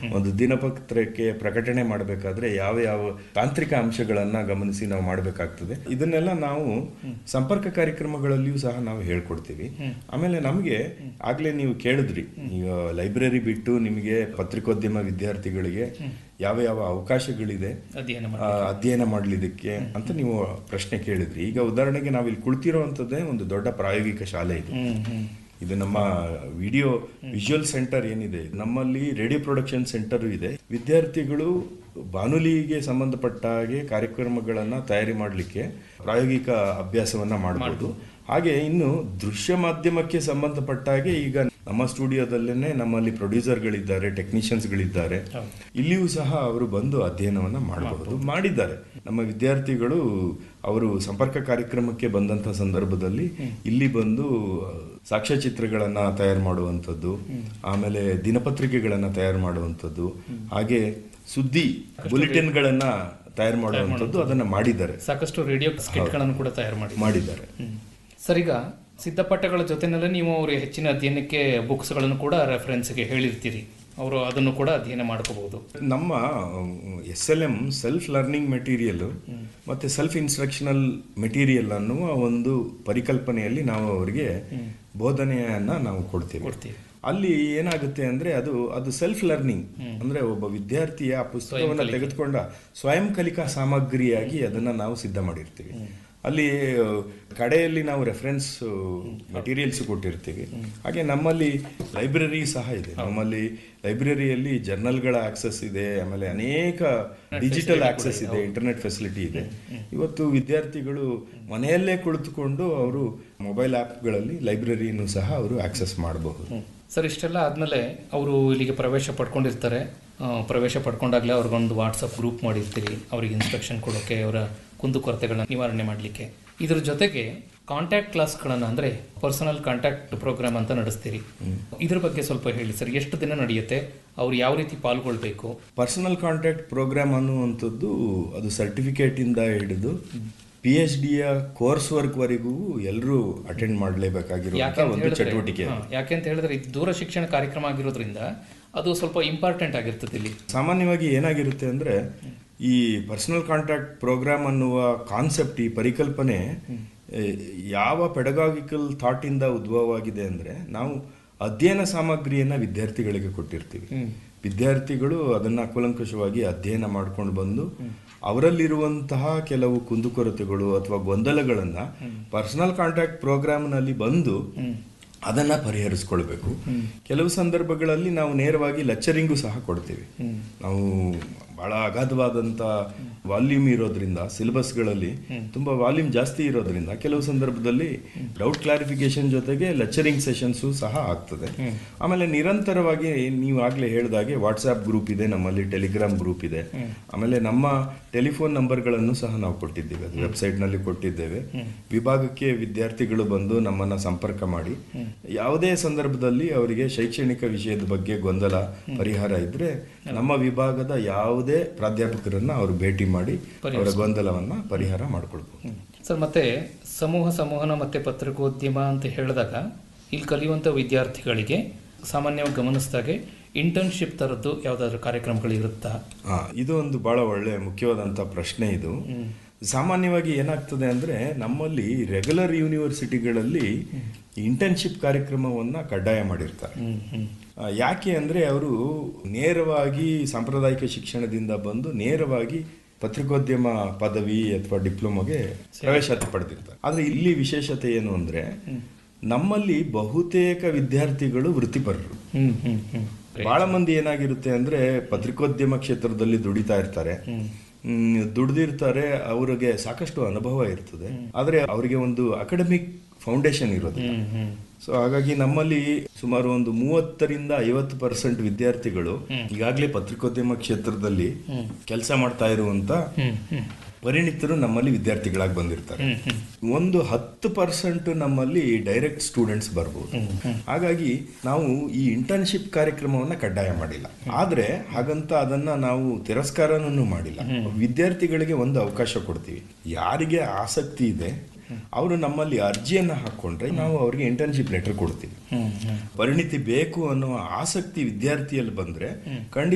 ಒಂದು ದಿನಪತ್ರಕ್ಕೆ ಪ್ರಕಟಣೆ ಮಾಡಬೇಕಾದ್ರೆ ಯಾವ ಯಾವ ತಾಂತ್ರಿಕ ಅಂಶಗಳನ್ನ ಗಮನಿಸಿ ನಾವು ಮಾಡಬೇಕಾಗ್ತದೆ ಇದನ್ನೆಲ್ಲ ನಾವು ಸಂಪರ್ಕ ಕಾರ್ಯಕ್ರಮಗಳಲ್ಲಿಯೂ ಸಹ ನಾವು ಹೇಳ್ಕೊಡ್ತೀವಿ ಆಮೇಲೆ ನಮಗೆ ಆಗ್ಲೇ ನೀವು ಕೇಳಿದ್ರಿ ಈಗ ಲೈಬ್ರರಿ ಬಿಟ್ಟು ನಿಮಗೆ ಪತ್ರಿಕೋದ್ಯಮ ವಿದ್ಯಾರ್ಥಿಗಳಿಗೆ ಯಾವ ಯಾವ ಅವಕಾಶಗಳಿದೆ ಅಧ್ಯಯನ ಆ, ಅಧ್ಯಯನ ಮಾಡಲಿದ್ದಕ್ಕೆ ಅಂತ ನೀವು ಪ್ರಶ್ನೆ ಕೇಳಿದ್ರಿ ಈಗ ಉದಾಹರಣೆಗೆ ನಾವಿಲ್ಲಿ ಕುಳಿತಿರುವಂತದ್ದೇ ಒಂದು ದೊಡ್ಡ ಪ್ರಾಯೋಗಿಕ ಶಾಲೆ ಇದು ಹ್ಮ್ ಹ್ಮ್ ಇದು ನಮ್ಮ ವಿಡಿಯೋ ವಿಜುವಲ್ ಸೆಂಟರ್ ಏನಿದೆ ನಮ್ಮಲ್ಲಿ ರೇಡಿಯೋ ಪ್ರೊಡಕ್ಷನ್ ಸೆಂಟರ್ ಇದೆ ವಿದ್ಯಾರ್ಥಿಗಳು ಬಾನುಲಿಗೆ ಸಂಬಂಧಪಟ್ಟ ಹಾಗೆ ಕಾರ್ಯಕ್ರಮಗಳನ್ನ ತಯಾರಿ ಮಾಡಲಿಕ್ಕೆ ಪ್ರಾಯೋಗಿಕ ಅಭ್ಯಾಸವನ್ನ ಮಾಡಬಹುದು ಹಾಗೆ ಇನ್ನು ದೃಶ್ಯ ಮಾಧ್ಯಮಕ್ಕೆ ಸಂಬಂಧಪಟ್ಟ ಹಾಗೆ ಈಗ ನಮ್ಮ ಸ್ಟುಡಿಯೋದಲ್ಲೇನೆ ನಮ್ಮಲ್ಲಿ ಪ್ರೊಡ್ಯೂಸರ್ಗಳಿದ್ದಾರೆ ಟೆಕ್ನಿಷಿಯನ್ಸ್ಗಳಿದ್ದಾರೆ ಇಲ್ಲಿಯೂ ಸಹ ಅವರು ಬಂದು ಅಧ್ಯಯನವನ್ನ ಮಾಡಬಹುದು ಮಾಡಿದ್ದಾರೆ ನಮ್ಮ ವಿದ್ಯಾರ್ಥಿಗಳು ಅವರು ಸಂಪರ್ಕ ಕಾರ್ಯಕ್ರಮಕ್ಕೆ ಬಂದಂತ ಸಂದರ್ಭದಲ್ಲಿ ಇಲ್ಲಿ ಬಂದು ಸಾಕ್ಷ್ಯಚಿತ್ರಗಳನ್ನ ತಯಾರು ಮಾಡುವಂಥದ್ದು ಆಮೇಲೆ ದಿನಪತ್ರಿಕೆಗಳನ್ನ ತಯಾರು ಮಾಡುವಂಥದ್ದು ಹಾಗೆ ಸುದ್ದಿ ಬುಲೆಟಿನ್ಗಳನ್ನ ತಯಾರು ಮಾಡುವಂಥದ್ದು ಅದನ್ನ ಮಾಡಿದ್ದಾರೆ ಸಾಕಷ್ಟು ರೇಡಿಯೋ ಸ್ಕಿಟ್ಗಳನ್ನು ಕೂಡ ತಯಾರು ಮಾಡಿ ಮಾಡಿದ್ದಾರೆ ಸರ್ ಈಗ ಸಿದ್ಧಪಟ್ಟಗಳ ಜೊತೆನಲ್ಲೇ ನೀವು ಅವ್ರಿಗೆ ಹೆಚ್ಚಿನ ಅಧ್ಯಯನಕ್ಕೆ ಬುಕ್ಸ್ಗಳನ್ನು ಕೂಡ ರೆಫರೆನ್ಸ್ಗೆ ಹೇಳಿರ್ತೀರಿ ಅವರು ಅದನ್ನು ಕೂಡ ಅಧ್ಯಯನ ಮಾಡ್ಕೋಬಹುದು ನಮ್ಮ S L M self learning material ಮತ್ತೆ ಸೆಲ್ಫ್ ಇನ್ಸ್ಟ್ರಕ್ಷನಲ್ ಮೆಟೀರಿಯಲ್ ಅನ್ನುವ ಒಂದು ಪರಿಕಲ್ಪನೆಯಲ್ಲಿ ನಾವು ಅವರಿಗೆ ಬೋಧನೆಯನ್ನ ನಾವು ಕೊಡ್ತೀವಿ ಕೊಡ್ತೀವಿ ಅಲ್ಲಿ ಏನಾಗುತ್ತೆ ಅಂದ್ರೆ ಅದು ಅದು ಸೆಲ್ಫ್ ಲರ್ನಿಂಗ್ ಅಂದ್ರೆ ಒಬ್ಬ ವಿದ್ಯಾರ್ಥಿಯ ಆ ಪುಸ್ತಕವನ್ನ ತೆಗೆದುಕೊಂಡ ಸ್ವಯಂ ಕಲಿಕಾ ಸಾಮಗ್ರಿಯಾಗಿ ಅದನ್ನ ನಾವು ಸಿದ್ಧ ಮಾಡಿರ್ತೀವಿ ಅಲ್ಲಿ ಆ, ಕಡೆಯಲ್ಲಿ ನಾವು ರೆಫರೆನ್ಸ್ ಮೆಟೀರಿಯಲ್ಸ್ ಕೊಟ್ಟಿರ್ತೀವಿ ಹಾಗೆ ನಮ್ಮಲ್ಲಿ ಲೈಬ್ರರಿ ಸಹ ಇದೆ ನಮ್ಮಲ್ಲಿ ಲೈಬ್ರರಿಯಲ್ಲಿ ಜರ್ನಲ್ಗಳ ಆಕ್ಸೆಸ್ ಇದೆ ಆಮೇಲೆ ಅನೇಕ ಡಿಜಿಟಲ್ ಆಕ್ಸೆಸ್ ಇದೆ ಇಂಟರ್ನೆಟ್ ಫೆಸಿಲಿಟಿ ಇದೆ ಇವತ್ತು ವಿದ್ಯಾರ್ಥಿಗಳು ಮನೆಯಲ್ಲೇ ಕುಳಿತುಕೊಂಡು ಅವರು ಮೊಬೈಲ್ ಆ್ಯಪ್ಗಳಲ್ಲಿ ಲೈಬ್ರರಿಯನ್ನು ಸಹ ಅವರು ಆಕ್ಸೆಸ್ ಮಾಡಬಹುದು ಸರ್ ಇಷ್ಟೆಲ್ಲ ಆದಮೇಲೆ ಅವರು ಇಲ್ಲಿಗೆ ಪ್ರವೇಶ ಪಡ್ಕೊಂಡಿರ್ತಾರೆ ಆ, ಪ್ರವೇಶ ಪಡ್ಕೊಂಡಾಗಲೇ ಅವ್ರಿಗೊಂದು ವಾಟ್ಸಪ್ ಗ್ರೂಪ್ ಮಾಡಿರ್ತೀರಿ ಅವ್ರಿಗೆ ಇನ್ಸ್ಟ್ರಕ್ಷನ್ ಕೊಡೋಕ್ಕೆ ಅವರ ಕುಂದುಕೊರತೆಗಳನ್ನ ನಿವಾರಣೆ ಮಾಡಲಿಕ್ಕೆ ಇದ್ರ ಜೊತೆಗೆ ಕಾಂಟ್ಯಾಕ್ಟ್ ಕ್ಲಾಸ್ಗಳನ್ನು ಅಂದರೆ ಪರ್ಸನಲ್ ಕಾಂಟ್ಯಾಕ್ಟ್ ಪ್ರೋಗ್ರಾಮ್ ಅಂತ ನಡೆಸ್ತೀರಿ ಇದ್ರ ಬಗ್ಗೆ ಸ್ವಲ್ಪ ಹೇಳಿ ಸರ್ ಎಷ್ಟು ದಿನ ನಡೆಯುತ್ತೆ ಅವ್ರು ಯಾವ ರೀತಿ ಪಾಲ್ಗೊಳ್ಬೇಕು ಪರ್ಸನಲ್ ಕಾಂಟ್ಯಾಕ್ಟ್ ಪ್ರೋಗ್ರಾಮ್ ಅನ್ನುವಂಥದ್ದು ಅದು ಸರ್ಟಿಫಿಕೇಟ್ ಇಂದ ಹಿಡಿದು ಪಿ ಎಚ್ ಡಿಯ ಕೋರ್ಸ್ ವರ್ಕ್ ವರೆಗೂ ಎಲ್ಲರೂ ಅಟೆಂಡ್ ಮಾಡಲೇಬೇಕಾಗಿರುವಂತ ಯಾಕೆ ಅಂತ ಒಂದು ಹೇಳಿದ್ರೆ ಚಟುವಟಿಕೆ ಹಾ, ಯಾಕೆ ಅಂತ ಹೇಳಿದ್ರೆ ಇದು ದೂರ ಶಿಕ್ಷಣ ಕಾರ್ಯಕ್ರಮ ಆಗಿರೋದ್ರಿಂದ ಅದು ಸ್ವಲ್ಪ ಇಂಪಾರ್ಟೆಂಟ್ ಆಗಿರ್ತದೆ ಇಲ್ಲಿ ಸಾಮಾನ್ಯವಾಗಿ ಏನಾಗಿರುತ್ತೆ ಅಂದ್ರೆ ಈ ಪರ್ಸನಲ್ ಕಾಂಟ್ಯಾಕ್ಟ್ ಪ್ರೋಗ್ರಾಮ್ ಅನ್ನುವ ಕಾನ್ಸೆಪ್ಟ್ ಈ ಪರಿಕಲ್ಪನೆ ಎ, ಯಾವ ಪೆಡಗಾಗಿಕಲ್ ಥಾಟ್ ಇಂದ ಉದ್ಭವವಾಗಿದೆ ಅಂದ್ರೆ ನಾವು ಅಧ್ಯಯನ ಸಾಮಗ್ರಿಯನ್ನ ವಿದ್ಯಾರ್ಥಿಗಳಿಗೆ ಕೊಟ್ಟಿರ್ತೀವಿ ವಿದ್ಯಾರ್ಥಿಗಳು ಅದನ್ನ ಕೂಲಂಕಷವಾಗಿ ಅಧ್ಯಯನ ಮಾಡ್ಕೊಂಡು ಬಂದು ಅವರಲ್ಲಿರುವಂತಹ ಕೆಲವು ಕುಂದುಕೊರತೆಗಳು ಅಥವಾ ಗೊಂದಲಗಳನ್ನ ಪರ್ಸನಲ್ ಕಾಂಟ್ಯಾಕ್ಟ್ ಪ್ರೋಗ್ರಾಮ್ನಲ್ಲಿ ಬಂದು ಅದನ್ನ ಪರಿಹರಿಸ್ಕೊಳ್ಬೇಕು ಕೆಲವು ಸಂದರ್ಭಗಳಲ್ಲಿ ನಾವು ನೇರವಾಗಿ ಲೆಕ್ಚರಿಂಗು ಸಹ ಕೊಡ್ತೀವಿ ನಾವು ಬಹಳ ಅಗಾಧವಾದಂತ ವಾಲ್ಯೂಮ್ ಇರೋದ್ರಿಂದ ಸಿಲೆಬಸ್ಗಳಲ್ಲಿ ತುಂಬಾ ವಾಲ್ಯೂಮ್ ಜಾಸ್ತಿ ಇರೋದ್ರಿಂದ ಕೆಲವು ಸಂದರ್ಭದಲ್ಲಿ ಡೌಟ್ ಕ್ಲಾರಿಫಿಕೇಶನ್ ಜೊತೆಗೆ ಲೆಕ್ಚರಿಂಗ್ ಸೆಷನ್ಸು ಸಹ ಆಗ್ತದೆ ಆಮೇಲೆ ನಿರಂತರವಾಗಿ ನೀವು ಆಗ್ಲೇ ಹೇಳಿದಾಗೆ ವಾಟ್ಸ್ಆಪ್ ಗ್ರೂಪ್ ಇದೆ ನಮ್ಮಲ್ಲಿ ಟೆಲಿಗ್ರಾಮ್ ಗ್ರೂಪ್ ಇದೆ ಆಮೇಲೆ ನಮ್ಮ ಟೆಲಿಫೋನ್ ನಂಬರ್ಗಳನ್ನು ಸಹ ನಾವು ಕೊಟ್ಟಿದ್ದೇವೆ ಅದು ವೆಬ್ಸೈಟ್ ನಲ್ಲಿ ಕೊಟ್ಟಿದ್ದೇವೆ ವಿಭಾಗಕ್ಕೆ ವಿದ್ಯಾರ್ಥಿಗಳು ಬಂದು ನಮ್ಮನ್ನ ಸಂಪರ್ಕ ಮಾಡಿ ಯಾವುದೇ ಸಂದರ್ಭದಲ್ಲಿ ಅವರಿಗೆ ಶೈಕ್ಷಣಿಕ ವಿಷಯದ ಬಗ್ಗೆ ಗೊಂದಲ ಪರಿಹಾರ ಇದ್ರೆ ನಮ್ಮ ವಿಭಾಗದ ಯಾವುದೇ ಪ್ರಾಧ್ಯಾಪಕರನ್ನ ಅವರು ಭೇಟಿ ಮಾಡಿ ಅವರ ಗೊಂದಲವನ್ನ ಪರಿಹಾರ ಮಾಡ್ಕೊಳ್ಬಹುದು ಸರ್ ಮತ್ತೆ ಸಮೂಹ ಸಂವಹನ ಮತ್ತೆ ಪತ್ರಿಕೋದ್ಯಮ ಅಂತ ಹೇಳಿದಾಗ ಇಲ್ಲಿ ಕಲಿಯುವಂಥ ವಿದ್ಯಾರ್ಥಿಗಳಿಗೆ ಸಾಮಾನ್ಯವಾಗಿ ಗಮನಿಸಿದಾಗೆ ಇಂಟರ್ನ್ಶಿಪ್ ಥರದ್ದು ಯಾವುದಾದ್ರೂ ಕಾರ್ಯಕ್ರಮಗಳಿರುತ್ತಾ ಹಾ ಇದು ಒಂದು ಬಹಳ ಒಳ್ಳೆ ಮುಖ್ಯವಾದಂತ ಪ್ರಶ್ನೆ ಇದು ಸಾಮಾನ್ಯವಾಗಿ ಏನಾಗ್ತದೆ ಅಂದ್ರೆ ನಮ್ಮಲ್ಲಿ ರೆಗ್ಯುಲರ್ ಯೂನಿವರ್ಸಿಟಿಗಳಲ್ಲಿ ಇಂಟರ್ನ್ಶಿಪ್ ಕಾರ್ಯಕ್ರಮವನ್ನ ಕಡ್ಡಾಯ ಮಾಡಿರ್ತಾರೆ ಹ್ಮ್ ಹ್ಮ್ ಆ, ಯಾಕೆ ಅಂದ್ರೆ ಅವರು ನೇರವಾಗಿ ಸಾಂಪ್ರದಾಯಿಕ ಶಿಕ್ಷಣದಿಂದ ಬಂದು ನೇರವಾಗಿ ಪತ್ರಿಕೋದ್ಯಮ ಪದವಿ ಅಥವಾ ಡಿಪ್ಲೊಮಾಗೆ ಪ್ರವೇಶಾತಿ ಪಡೆದಿರ್ತಾರೆ ಆದ್ರೆ ಇಲ್ಲಿ ವಿಶೇಷತೆ ಏನು ಅಂದ್ರೆ ನಮ್ಮಲ್ಲಿ ಬಹುತೇಕ ವಿದ್ಯಾರ್ಥಿಗಳು ವೃತ್ತಿಪರರು ಹ್ಮ್ ಹ್ಮ್ ಹ್ಮ್ ಬಹಳ ಮಂದಿ ಏನಾಗಿರುತ್ತೆ ಅಂದ್ರೆ ಪತ್ರಿಕೋದ್ಯಮ ಕ್ಷೇತ್ರದಲ್ಲಿ ದುಡಿತಾ ಇರ್ತಾರೆ ಹ್ಮ್, ದುಡ್ದಿರ್ತಾರೆ ಅವರಿಗೆ ಸಾಕಷ್ಟು ಅನುಭವ ಇರ್ತದೆ ಆದ್ರೆ ಅವರಿಗೆ ಒಂದು ಅಕಾಡೆಮಿಕ್ ಫೌಂಡೇಶನ್ ಇರೋದಿಲ್ಲ ಹ್ಮ್ ಹ್ಮ್ ಸೊ ಹಾಗಾಗಿ ನಮ್ಮಲ್ಲಿ ಸುಮಾರು ಒಂದು ಮೂವತ್ತರಿಂದ ಐವತ್ತು ಪರ್ಸೆಂಟ್ ವಿದ್ಯಾರ್ಥಿಗಳು ಈಗಾಗಲೇ ಪತ್ರಿಕೋದ್ಯಮ ಕ್ಷೇತ್ರದಲ್ಲಿ ಕೆಲಸ ಮಾಡ್ತಾ ಇರುವಂತ ಹ್ಮ್ ಹ್ಮ್ ಪರಿಣಿತರು ನಮ್ಮಲ್ಲಿ ವಿದ್ಯಾರ್ಥಿಗಳಾಗಿ ಬಂದಿರ್ತಾರೆ ಹ್ಮ್ ಹ್ಮ್ ಒಂದು ಹತ್ತು ಪರ್ಸೆಂಟ್ ನಮ್ಮಲ್ಲಿ ಡೈರೆಕ್ಟ್ ಸ್ಟೂಡೆಂಟ್ಸ್ ಬರ್ಬೋದು ಹಾಗಾಗಿ ನಾವು ಈ ಇಂಟರ್ನ್ಶಿಪ್ ಕಾರ್ಯಕ್ರಮವನ್ನ ಕಡ್ಡಾಯ ಮಾಡಿಲ್ಲ ಆದ್ರೆ ಹಾಗಂತ ಅದನ್ನ ನಾವು ತಿರಸ್ಕಾರನೂ ಮಾಡಿಲ್ಲ ವಿದ್ಯಾರ್ಥಿಗಳಿಗೆ ಒಂದು ಅವಕಾಶ ಕೊಡ್ತೀವಿ ಯಾರಿಗೆ ಆಸಕ್ತಿ ಇದೆ ಅವರು ನಮ್ಮಲ್ಲಿ ಅರ್ಜಿಯನ್ನ ಹಾಕೊಂಡ್ರೆ ನಾವು ಅವರಿಗೆ ಇಂಟರ್ನ್ಶಿಪ್ ಲೆಟರ್ ಕೊಡ್ತೀವಿ ಹ್ಮ್ ಹ್ಮ್ ಪರಿಣಿತಿ ಬೇಕು ಅನ್ನುವ ಆಸಕ್ತಿ ವಿದ್ಯಾರ್ಥಿಯಲ್ಲಿ ಬಂದ್ರೆ ಖಂಡಿತ